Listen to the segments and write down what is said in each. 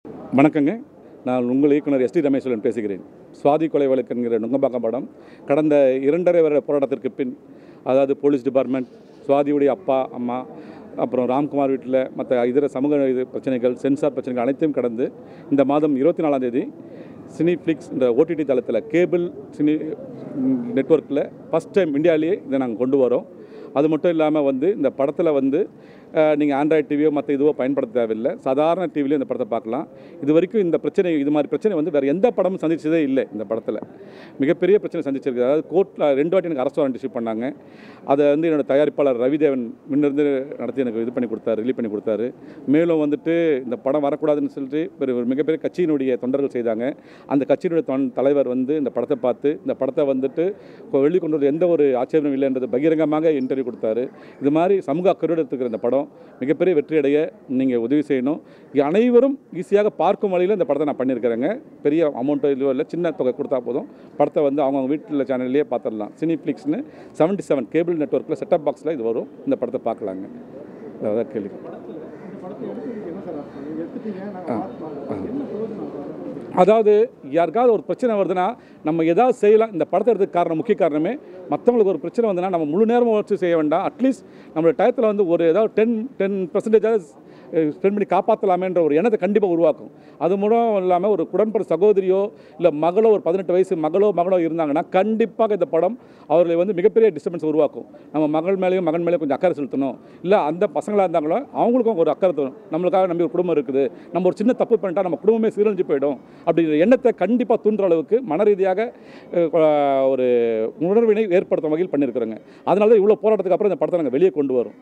வணக்கங்க நான் உங்கள் இயக்குனர் எஸ்டி ரமேஸ்வரன் பேசுகிறேன் சுவாதி கொலை வழக்கு என்கிற நுங்கம்பாக்கம் படம் கடந்த இரண்டரை வருட போராட்டத்திற்கு பின் அதாவது போலீஸ் டிபார்ட்மெண்ட் சுவாதியுடைய அப்பா அம்மா அப்புறம் ராம்குமார் வீட்டில் மற்ற இதர சமூக இது பிரச்சனைகள் சென்சார் பிரச்சனைகள் அனைத்தையும் கடந்து இந்த மாதம் இருபத்தி நாலாம் தேதி சினிஃப்ளிக்ஸ் இந்த ஓடிடி தளத்தில் கேபிள் சினி நெட்ஒர்க்கில் ஃபஸ்ட் டைம் இந்தியாவிலேயே இதை நாங்கள் கொண்டு வரோம் அது மட்டும் இல்லாமல் வந்து இந்த படத்தில் வந்து நீங்கள் ஆண்ட்ராய்ட் டிவியோ மற்ற இதுவோ பயன்படுத்த தேவையில்லை சாதாரண டிவிலையும் இந்த படத்தை பார்க்கலாம் இது வரைக்கும் இந்த பிரச்சனை இது மாதிரி பிரச்சனை வந்து வேறு எந்த படமும் சந்திச்சதே இல்லை இந்த படத்தில் மிகப்பெரிய பிரச்சனை சந்திச்சிருக்கு அதாவது கோர்ட்டில் ரெண்டு வாட்டி எனக்கு அரசு வாரண்ட் இஷ்யூ பண்ணாங்க அதை வந்து என்னோட தயாரிப்பாளர் ரவிதேவன் முன்னிருந்து நடத்தி எனக்கு இது பண்ணி கொடுத்தாரு ரிலீவ் பண்ணி கொடுத்தாரு மேலும் வந்துட்டு இந்த படம் வரக்கூடாதுன்னு சொல்லிட்டு ஒரு ஒரு மிகப்பெரிய கட்சியினுடைய தொண்டர்கள் செய்தாங்க அந்த கட்சியினுடைய தொன் தலைவர் வந்து இந்த படத்தை பார்த்து இந்த படத்தை வந்துட்டு கொ- வெளிக் கொண்டு வர எந்த ஒரு ஆட்சேபமும் இல்லைன்றது பகிரங்கமாக இன்டர்வியூ கொடுத்தாரு இது மாதிரி சமூக அக்கறையோடு எடுத்துக்கிற இந்த படம் மிகப்பெரிய வெற்றி அடைய நீங்கள் உதவி செய்யணும் இங்க அனைவரும் ஈஸியாக பார்க்கும் வழியில் இந்த படத்தை நான் பண்ணியிருக்கிறேங்க பெரிய அமௌண்ட்டோ இல்லையோ இல்லை சின்ன தொகை கொடுத்தா போதும் படத்தை வந்து அவங்கவுங்க வீட்டில் சேனல்லையே பார்த்துடலாம் சினிஃப்ளிக்ஸ்னு செவன்ட்டி செவன் கேபிள் நெட்ஒர்க்கில் செட்டப் பாக்ஸில் இது வரும் இந்த படத்தை பார்க்கலாங்க அதான் கேள்வி அதாவது யாருக்காவது ஒரு பிரச்சனை வருதுன்னா நம்ம ஏதாவது செய்யலாம் இந்த படத்தை எடுத்துக்கு காரணம் முக்கிய காரணமே மற்றவங்களுக்கு ஒரு பிரச்சனை வந்துன்னா நம்ம முழு நேரமும் வச்சு செய்ய வேண்டாம் அட்லீஸ்ட் நம்மளோட டயத்தில் வந்து ஒரு ஏதாவது டென் டென் பர்சன்டேஜாவது ஸ்பெண்ட் பண்ணி காப்பாற்றலாமேன்ற ஒரு எண்ணத்தை கண்டிப்பாக உருவாக்கும் அது மூலம் இல்லாமல் ஒரு குடன்பட சகோதரியோ இல்லை மகளோ ஒரு பதினெட்டு வயசு மகளோ மகளோ இருந்தாங்கன்னா கண்டிப்பாக இந்த படம் அவர்களை வந்து மிகப்பெரிய டிஸ்டர்பன்ஸ் உருவாக்கும் நம்ம மகள் மேலேயும் மகன் மேலேயும் கொஞ்சம் அக்கறை செலுத்தணும் இல்லை அந்த பசங்களாக இருந்தாங்களோ அவங்களுக்கும் ஒரு அக்கறை தரும் நம்மளுக்காக நம்பி ஒரு குடும்பம் இருக்குது நம்ம ஒரு சின்ன தப்பு பண்ணிட்டா நம்ம குடும்பமே சீரழிஞ்சு போயிடும் அப்படிங்கிற எண்ணத்தை கண்டிப்பாக தூண்டுற அளவுக்கு மன ரீதியாக அஹ், ஒரு உணர்வினை ஏற்படுத்தும் வகையில் பண்ணியிருக்கிறோங்க அதனால தான் இவ்வளோ போராட்டத்துக்கு அப்புறம் இந்த படத்தை நாங்கள் வெளியே கொண்டு வரோம்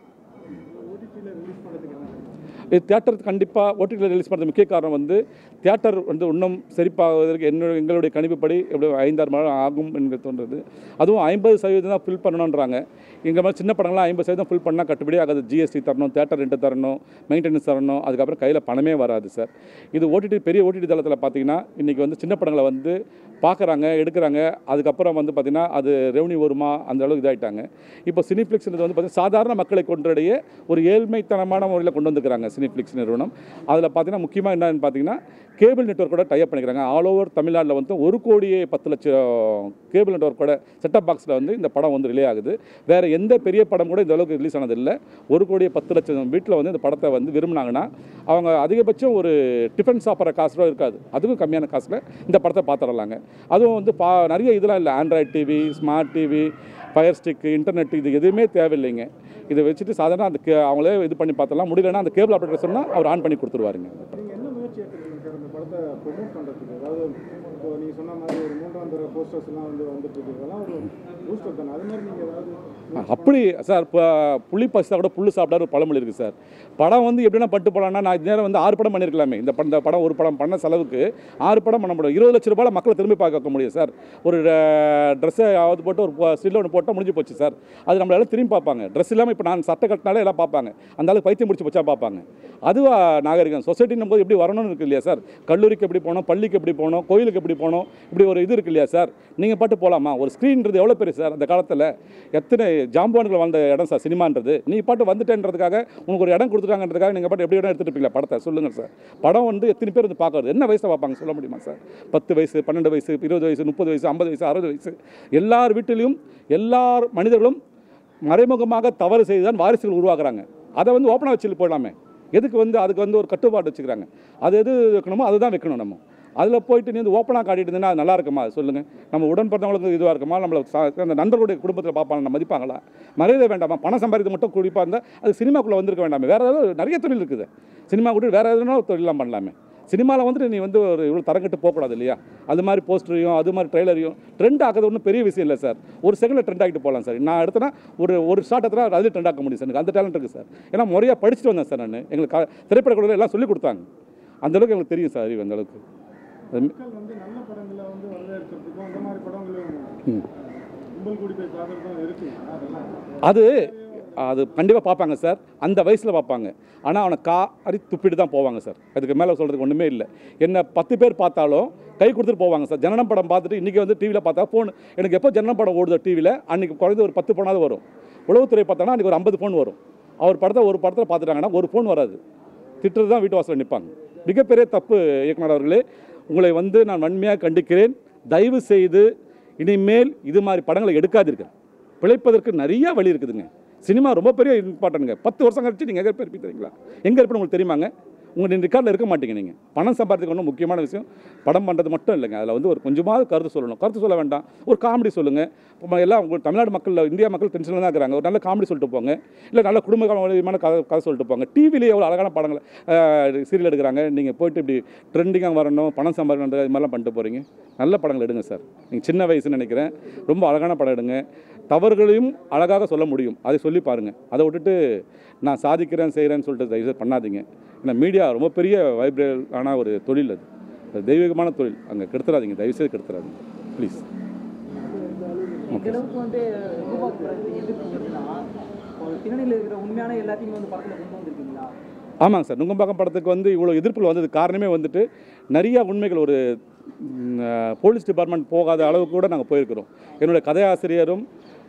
இது தியேட்டர் கண்டிப்பாக ஓடிடியில் ரிலீஸ் பண்ணுறது முக்கிய காரணம் வந்து தியேட்டர் வந்து இன்னும் செழிப்பாவதற்கு என்ன எங்களுடைய கணிப்புப்படி எப்படி ஐந்தாறு மணி நேரம் ஆகும் என்று தோன்றுறது அதுவும் ஐம்பது சதவீதம் தான் ஃபில் பண்ணணுன்றாங்க எங்கள் மாதிரி சின்ன படங்கள்லாம் ஐம்பது சதவீதம் ஃபில் பண்ணால் கட்டுப்படி ஆகாது ஜிஎஸ்டி தரணும் தியேட்டர் ரெண்ட் தரணும் மெயின்டெனன்ஸ் தரணும் அதுக்கப்புறம் கையில் பணமே வராது சார் இது ஓடிடி பெரிய ஓடிடி தளத்தில் பார்த்தீங்கன்னா இன்றைக்கி வந்து சின்ன படங்களை வந்து பார்க்குறாங்க எடுக்கிறாங்க அதுக்கப்புறம் வந்து பார்த்திங்கன்னா அது ரெவன்யூ வருமா அந்த அளவுக்கு இதாகிட்டாங்க இப்போ சினிஃப்ளிக்ஸ்ன்றது வந்து பார்த்திங்கன்னா சாதாரண மக்களை கொண்டடைய ஒரு ஏழ்மைத்தனமான முறையில் கொண்டு வந்துக்கிறாங்க சினிஃப்ளிக்ஸ் நிறுவனம் அதில் பார்த்தீங்கன்னா முக்கியமாக என்னன்னு பார்த்தீங்கன்னா கேபிள் நெட்ஒர்க்கோட டைப் பண்ணிக்கிறாங்க ஆல் ஓவர் தமிழ்நாட்டில் வந்து ஒரு கோடியே பத்து லட்சம் கேபிள் நெட்ஒர்க்கோட செட்டப் பாக்ஸில் வந்து இந்த படம் வந்து ரிலே ஆகுது வேறு எந்த பெரிய படம் கூட இந்த அளவுக்கு ரிலீஸ் ஆனதில்லை ஒரு கோடியே பத்து லட்சம் வீட்டில் வந்து இந்த படத்தை வந்து விரும்பினாங்கன்னா அவங்க அதிகபட்சம் ஒரு டிஃபன் சாப்பிட்ற காசு கூட இருக்காது அதுவும் கம்மியான காசில் இந்த படத்தை பார்த்துடலாங்க அதுவும் வந்து பா நிறைய இதெல்லாம் இல்லை Android TV smart TV Fire Stick internet இது எதுவுமே தேவையில்லைங்க இதை வச்சுட்டு சாதாரண அந்த கே- அவங்களே இது பண்ணி பார்த்தலாம் முடியலன்னா அந்த கேபிள் ஆப்ரேட்டர் சொன்னால் அவர் ஆன் பண்ணி கொடுத்துருவாருங்க நீங்கள் என்ன முயற்சி எடுத்துருக்கீங்க சார் இந்த படத்தை ப்ரொமோட் பண்ணுறதுக்கு அதாவது இப்போ நீங்கள் சொன்ன மாதிரி ஒரு மூன்றாம் தர போஸ்டர்ஸ் எல்லாம் வந்து வந்துட்டு இருக்கு இதெல்லாம் ஒரு பூஸ்டர் தானே அது மாதிரி நீங்கள் ஏதாவது அப்படி சார் இப்போ புளி பசித்தா கூட புல்லு சாப்பிடாரு ஒரு பழமொழி இருக்குது சார் படம் வந்து எப்படின்னா பட்டு போலாம்னா நான் இந்த நேரம் வந்து ஆறு படம் பண்ணியிருக்கலாமே இந்த படம் இந்த படம் ஒரு படம் பண்ண செலவுக்கு ஆறு படம் பண்ண முடியும் இருபது லட்ச ரூபாயில் மக்களை திரும்பி பார்க்க வைக்க முடியும் சார் ஒரு ட்ரெஸ்ஸை ஆவது போட்டு ஒரு ஸ்டில் ஒன்று போட்டால் முடிஞ்சு போச்சு சார் அது நம்மளால திரும்பி பார்ப்பாங்க ட்ரெஸ் இல்லாமல் இப்போ நான் சட்டை கட்டினாலே எல்லாம் பார்ப்பாங்க அந்த அளவுக்கு பைத்தியம் முடிச்சு போச்சா பார்ப்பாங்க அதுவா நாகரிகம் சொசைட்டின்னும் போது எப்படி வரணும்னு இருக்கு இல்லையா சார் கல்லூரிக்கு எப்படி போகணும் பள்ளிக்கு எப்படி போகணும் கோயிலுக்கு எப்படி போகணும் இப்படி ஒரு இது இருக்கு இல்லையா சார் நீங்கள் பாட்டு போகலாமா ஒரு ஸ்க்ரீன்றது எவ்வளோ பெரிய சார் அந்த காலத்தில் எத்தனை ஜாம்பவான்கள் வாழ்ந்த இடம் சார் சினிமான்றது நீ பாட்டு வந்துட்டேன்றதுக்காக உனக்கு ஒரு இடம் கொடுத்துருக்காங்கன்றதுக்காக நீங்கள் பாட்டு எப்படி இடம் எடுத்துட்டு இருப்பீங்களா படத்தை சொல்லுங்கள் சார் படம் வந்து எத்தனை பேர் வந்து பார்க்கறது என்ன வயசில் பார்ப்பாங்க சொல்ல முடியுமா சார் பத்து வயசு பன்னெண்டு வயசு இருபது வயசு முப்பது வயசு ஐம்பது வயசு அறுபது வயசு எல்லார் வீட்டிலையும் எல்லார் மனிதர்களும் மறைமுகமாக தவறு செய்து தான் வாரிசுகள் உருவாக்குறாங்க அதை வந்து ஓப்பனாக வச்சுட்டு போயிடலாமே எதுக்கு வந்து அதுக்கு வந்து ஒரு கட்டுப்பாடு வச்சுக்கிறாங்க அது எது வைக்கணுமோ அதுதான் வைக்கணும் நம்ம அதில் போயிட்டு நீ வந்து ஓப்பனாக காட்டிட்டு இருந்தீங்கன்னா அது நல்லா இருக்குமா சொல்லுங்கள் நம்ம உடன் பிறந்தவங்களுக்கு இதுவாக இருக்குமா நம்மளை சா- அந்த நண்பர்களுடைய குடும்பத்தில் பார்ப்பாங்க மதிப்பாங்களா மரியாதை வேண்டாமா பணம் சம்பாதித்து மட்டும் குறிப்பாக இருந்தால் அது சினிமாக்குள்ளே வந்திருக்க வேண்டாமே வேறு ஏதாவது நிறைய தொழில் இருக்குது சினிமா கூட வேறு எதுனா ஒரு தொழிலாம் பண்ணலாமே சினிமாவில் வந்துட்டு நீ வந்து ஒரு இவ்வளோ தரங்கட்டு போகக்கூடாது இல்லையா அது மாதிரி போஸ்டரையும் அது மாதிரி ட்ரெய்லரையும் ட்ரெண்ட் ஆகிறது ஒன்றும் பெரிய விஷயம் இல்லை சார் ஒரு செகண்டில் ட்ரெண்ட் ஆகிட்டு போகலாம் சார் நான் எடுத்தேன்னா ஒரு ஒரு ஷார்ட் எடுத்தா அதில் ட்ரெண்ட் ஆக்க முடியும் சார் எனக்கு அந்த டேலண்ட் இருக்குது சார் ஏன்னா முறையாக படிச்சுட்டு வந்தேன் சார் நான் எங்களுக்கு க- திரைப்பட குழுவில் எல்லாம் சொல்லிக் கொடுத்தாங்க அந்த அளவுக்கு எங்களுக்கு தெரியும் சார் அறிவு அந்த அளவுக்கு அது மக்கள் வந்து நல்ல படங்களை வந்து வரவேற்கிறதுக்கும் அந்த மாதிரி படங்களும் ம். கும்பல் கூடி போய் பார்க்குறதும் இருக்கு அதெல்லாம் அது அது கண்டிப்பாக பார்ப்பாங்க சார் அந்த வயசில் பார்ப்பாங்க ஆனால் அவனை காரி துப்பிட்டு தான் போவாங்க சார் அதுக்கு மேலே சொல்கிறதுக்கு ஒன்றுமே இல்லை என்ன பத்து பேர் பார்த்தாலும் கை கொடுத்துட்டு போவாங்க சார் ஜனனம் படம் பார்த்துட்டு இன்றைக்கி வந்து டிவியில் பார்த்தா ஃபோன் எனக்கு எப்போ ஜனனம் படம் ஓடுதோ டிவியில் அன்றைக்கி குறைஞ்ச ஒரு பத்து ஃபோனாவது வரும் உளவுத்துறை பார்த்தாங்கன்னா அன்றைக்கி ஒரு ஐம்பது ஃபோன் வரும் அவர் படத்தை ஒரு படத்தில் பார்த்துட்டாங்கன்னா ஒரு ஃபோன் வராது திட்டுறது தான் வீட்டு வாசலில் நிற்பாங்க மிகப்பெரிய தப்பு இயக்குனர் அவர்களே உங்களை வந்து நான் வன்மையாக கண்டிக்கிறேன் தயவு செய்து இனிமேல் இது மாதிரி படங்களை எடுக்காதீர்கள் பிழைப்பதற்கு நிறைய வழி இருக்குதுங்க சினிமா ரொம்ப பெரிய இம்பார்ட்டன்ட்ங்க பத்து வருஷம் கழிச்சு நீங்கள் எங்கே இருப்பீங்க தெரியுங்களா எங்கே இருப்பேன்னு உங்களுக்கு தெரியுமாங்க உங்கள் ரெக்கார்டில் இருக்க மாட்டீங்க நீங்கள் பணம் சம்பாதிக்க ஒன்றும் முக்கியமான விஷயம் படம் பண்ணுறது மட்டும் இல்லைங்க அதில் வந்து ஒரு கொஞ்சமாவது கருத்து சொல்லணும் கருத்து சொல்ல வேண்டாம் ஒரு காமெடி சொல்லுங்கள் இப்போ எல்லாம் உங்கள் தமிழ்நாடு மக்கள் இந்தியா மக்கள் டென்ஷனில் தான் இருக்கிறாங்க ஒரு நல்ல காமெடி சொல்லிட்டு போங்க இல்லை நல்ல குடும்பமான கதை கதை சொல்லிட்டு போங்க டிவிலேயே எவ்வளோ அழகான படங்கள் சீரியல் எடுக்கிறாங்க நீங்கள் போயிட்டு இப்படி ட்ரெண்டிங்காக வரணும் பணம் சம்பாதிக்கணும் இது மாதிரிலாம் பண்ணிட்டு போகிறீங்க நல்ல படங்கள் எடுங்க சார் நீங்கள் சின்ன வயசுன்னு நினைக்கிறேன் ரொம்ப அழகான படம் எடுங்க தவறுகளையும் அழகாக சொல்ல முடியும் அதை சொல்லி பாருங்கள் அதை விட்டுட்டு நான் சாதிக்கிறேன் செய்கிறேன்னு சொல்லிட்டு தயவுசெய்து பண்ணாதீங்க ஏன்னா மீடியா ரொம்ப பெரிய வைப்ரேட்டான ஒரு தொழில் அது அது தெய்வீகமான தொழில் அங்கே கெடுத்துறாதீங்க தயவுசெய்து கெடுத்துறாதீங்க ப்ளீஸ் இந்த அளவுக்கு வந்து உருவாக்கு படத்தை எதிர்ப்பு வருதுன்னா ஒரு பின்னணியில் இருக்கிற உண்மையான எல்லாத்தையும் வந்து படத்தில் கொண்டு வந்திருக்கீங்களா ஆமாங்க சார் நுங்கம்பாக்கம் படத்துக்கு வந்து இவ்வளோ எதிர்ப்புகள் வந்தது காரணமே வந்துட்டு நிறைய உண்மைகள் ஒரு ம், அஹ், போலீஸ் டிபார்ட்மெண்ட் போகாத அளவுக்கு கூட நாங்கள் போயிருக்கிறோம் என்னுடைய கதையாசிரியரும்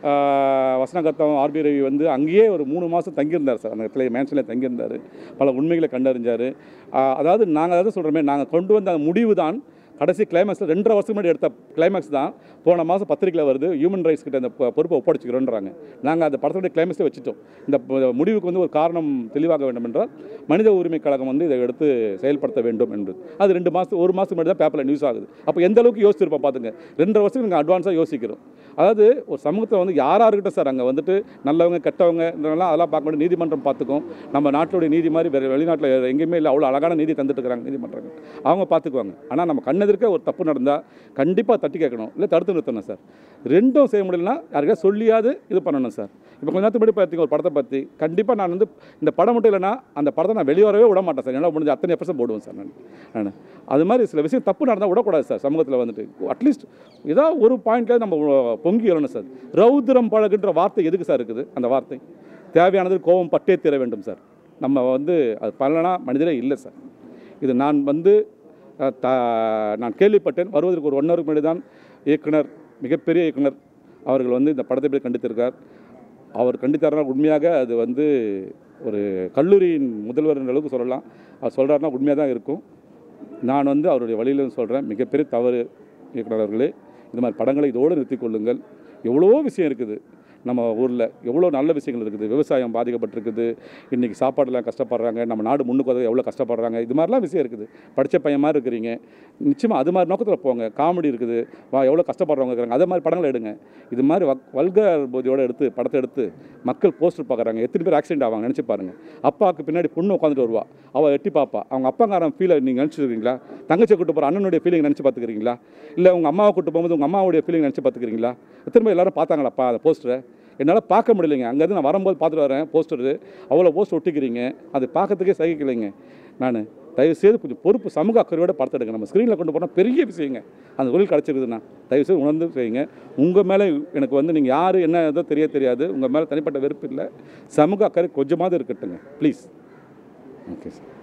ஆஹ், வசனகர்த்தாவும் ஆர்பி ரவி வந்து அங்கேயே ஒரு மூணு மாதம் தங்கியிருந்தார் சார் அந்த இடத்துல மேன்ஷனில் தங்கியிருந்தார் பல உண்மைகளை கண்டறிஞ்சார் அதாவது நாங்கள் அதாவது சொல்கிறோமே நாங்கள் கொண்டு வந்த அந்த முடிவு தான் கடைசி கிளைமேக்ஸில் ரெண்டரை வருஷம் முன்னாடி எடுத்த கிளைமேக்ஸ் தான் போன மாதம் பத்திரிக்கையில் வருது ஹியூமன் ரைட்ஸ் கிட்ட அந்த பொ- பொறுப்பை ஒப்படைச்சிக்கிறோன்றாங்க நாங்கள் அந்த படத்துடைய கிளைமேக்ஸை வச்சுட்டோம் இந்த ப- முடிவுக்கு வந்து ஒரு காரணம் தெளிவாக வேண்டும் என்றால் மனித உரிமை கழகம் வந்து இதை எடுத்து செயல்படுத்த வேண்டும் என்று அது ரெண்டு மாதம் ஒரு மாதத்துக்கு முன்னாடி தான் பேப்பரில் நியூஸ் ஆகுது அப்போ எந்த அளவுக்கு யோசிச்சிருப்போம் பார்த்துங்க ரெண்டரை வருஷத்துக்கு நாங்கள் அட்வான்ஸாக யோசிக்கிறோம் அதாவது ஒரு சமூகத்தில் வந்து யாராக இருக்கட்டும் சார் அங்கே வந்துட்டு நல்லவங்க கெட்டவங்க இதெல்லாம் அதெல்லாம் பார்க்க வேண்டிய நீதிமன்றம் பார்த்துக்கும் நம்ம நாட்டுடைய நீதி மாதிரி வேறு வெளிநாட்டில் எங்கேயுமே இல்லை அவ்வளோ அழகான நீதி தந்துட்டு இருக்கிறாங்க நீதிமன்றங்கள் அவங்க பார்த்துக்குவாங்க ஆனால் நம்ம கண்ணெதிர்க்க ஒரு தப்பு நடந்தால் கண்டிப்பாக தட்டி கேட்கணும் இல்லை தடுத்து நிறுத்தணும் சார் ரெண்டும் செய்ய முடியலன்னா யாருக்கா சொல்லியாவது இது பண்ணணும் சார் இப்போ கொஞ்ச நேரத்துக்கு முன்னாடி பார்த்தீங்க ஒரு படத்தை பற்றி கண்டிப்பாக நான் வந்து இந்த படம் மட்டும் இல்லைன்னா அந்த படத்தை நான் வெளியே வரவே விட மாட்டேன் சார் என்ன முடிஞ்ச அத்தனை எஃபர்ட்ஸும் போடுவேன் சார் நான் நான் அது மாதிரி சில விஷயம் தப்பு நடந்தால் விடக்கூடாது சார் சமூகத்தில் வந்துட்டு அட்லீஸ்ட் ஏதாவது ஒரு பாயிண்ட்ல நம்ம பொங்கி வரணும் சார் ரௌத்ரம் பழகுன்ற வார்த்தை எதுக்கு சார் இருக்குது அந்த வார்த்தை தேவையானது கோபம் பட்டே தீர வேண்டும் சார் நம்ம வந்து அது பண்ணலனா மனிதரே இல்லை சார் இது நான் வந்து அஹ், த நான் கேள்விப்பட்டேன் வருவதற்கு ஒரு ஒன் ஹவருக்கு முன்னாடி தான் இயக்குனர் மிகப்பெரிய இயக்குனர் அவர்கள் வந்து இந்த படத்தை பற்றி கண்டித்திருக்கார் அவர் கண்டித்தாருன்னா உண்மையாக அது வந்து ஒரு கல்லூரியின் முதல்வர் என்ற அளவுக்கு சொல்லலாம் அவர் சொல்கிறாருன்னா உண்மையாக தான் இருக்கும் நான் வந்து அவருடைய வழியிலும் சொல்கிறேன் மிகப்பெரிய தவறு இயக்குனர் அவர்களே இந்த மாதிரி படங்களை இதோடு நிறுத்திக் கொள்ளுங்கள் எவ்வளவோ விஷயம் இருக்குது நம்ம ஊரில் எவ்வளோ நல்ல விஷயங்கள் இருக்குது விவசாயம் பாதிக்கப்பட்டிருக்குது இன்றைக்கி சாப்பாடுலாம் கஷ்டப்படுறாங்க நம்ம நாடு முன்னுக்கு வந்து எவ்வளோ கஷ்டப்படுறாங்க இது மாதிரிலாம் விஷயம் இருக்குது படித்த பையன் மாதிரி இருக்கிறீங்க நிச்சயமாக அது மாதிரி நோக்கத்தில் போங்க காமெடி இருக்குது வா எவ்வளோ கஷ்டப்படுறவங்க இருக்கிறாங்க அதே மாதிரி படங்களை எடுங்க இது மாதிரி வக் வல்கர் போதியோடு எடுத்து படத்தை எடுத்து மக்கள் போஸ்டர் பார்க்குறாங்க எத்தனை பேர் ஆக்சிடென்ட் ஆவாங்க நினச்சி பாருங்கள் அப்பாவுக்கு பின்னாடி பொண்ணு உட்காந்துட்டு வருவா அவள் எட்டி பாப்பா அவங்க அப்பாங்காரன் ஃபீலை நீங்கள் நினச்சிருக்கீங்களா தங்கச்சியை கூட்டு போகிற அண்ணனுடைய ஃபீலிங் நினச்சி பார்த்துக்கிறீங்களா இல்லை உங்கள் அம்மாவை கூட்டு போகும்போது உங்கள் அம்மாவுடைய ஃபீலிங் நினச்சி பார்த்துக்கிறீங்களா எத்தனை பேர் எல்லாரும் பார்த்தாங்களாப்பா அந்த போஸ்டரை என்னால் பார்க்க முடியலைங்க அங்கேருந்து நான் வரும்போது பார்த்துட்டு வரேன் போஸ்டரு அவ்வளோ போஸ்ட் ஒட்டிக்கிறீங்க அது பார்க்கறதுக்கே சகிக்கலைங்க நான் தயவுசெய்து கொஞ்சம் பொறுப்பு சமூக அக்கறையோட படத்தை எடுங்க நம்ம ஸ்க்ரீனில் கொண்டு போனால் பெரிய விஷயங்க அந்த தொழில் கிடச்சிருக்குதுண்ணா தயவுசெய்து உணர்ந்து செய்யுங்க உங்கள் மேலே எனக்கு வந்து நீங்கள் யார் என்ன ஏதோ தெரிய தெரியாது உங்கள் மேலே தனிப்பட்ட வெறுப்பு இல்லை சமூக அக்கறை கொஞ்சமாவது இருக்கட்டுங்க ப்ளீஸ் ஓகே சார்